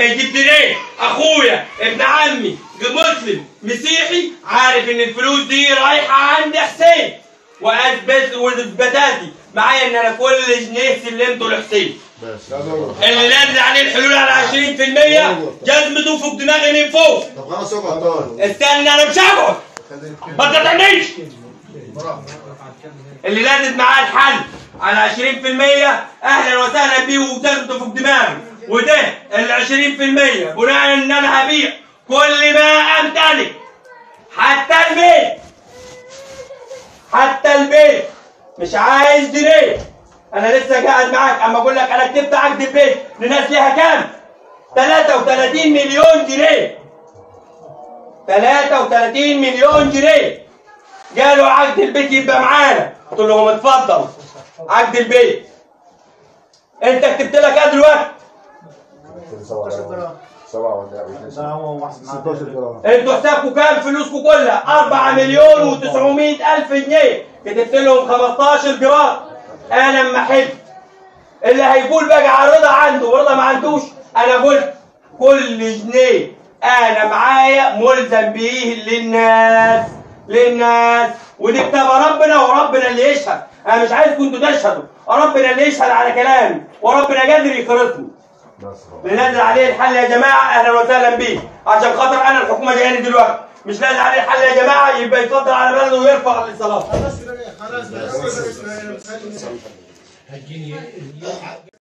يجيب جنيه اخويا ابن عمي مسلم مسيحي عارف ان الفلوس دي رايحه عند حسين واثبت واثباتاتي معايا ان انا كل جنيه سلمته لحسين اللي نازل عليه الحلول على 20% جزمته فوق دماغي من فوق طب خلاص اقعد طيب استنى انا مش هقعد ما تقطعنيش اللي لازم معاه الحل على 20% اهلا وسهلا بيه وجزمته فوق دماغي وده ال 20% بناء ان انا هبيع كل ما امتلك حتى البيت حتى البيت مش عايز جنيه انا لسه قاعد معاك اما اقول لك انا كتبت عقد البيت لناس ليها كام 33 مليون جنيه 33 مليون جنيه قالوا عقد البيت يبقى معانا قلت لهم اتفضل عقد البيت انت كتبت لك قد الوقت 16 جرام انتوا حسابكم كام فلوسكم كلها 4 مليون و900 الف جنيه كتبت لهم 15 جرام انا اما احب اللي هيقول بقى على رضا عنده ورضا ما عندوش انا قلت كل جنيه انا معايا ملزم بيه للناس للناس ودي كتاب ربنا وربنا اللي يشهد انا مش عايزكم انتوا تشهدوا ربنا اللي يشهد على كلامي وربنا قادر يخرطني ننزل عليه الحل يا جماعه اهلا وسهلا بيه عشان خاطر انا الحكومه جايه دلوقتي مش نازل عليه الحل يا جماعه يبقى يتفضل على بلده ويرفع للصلاه خلاص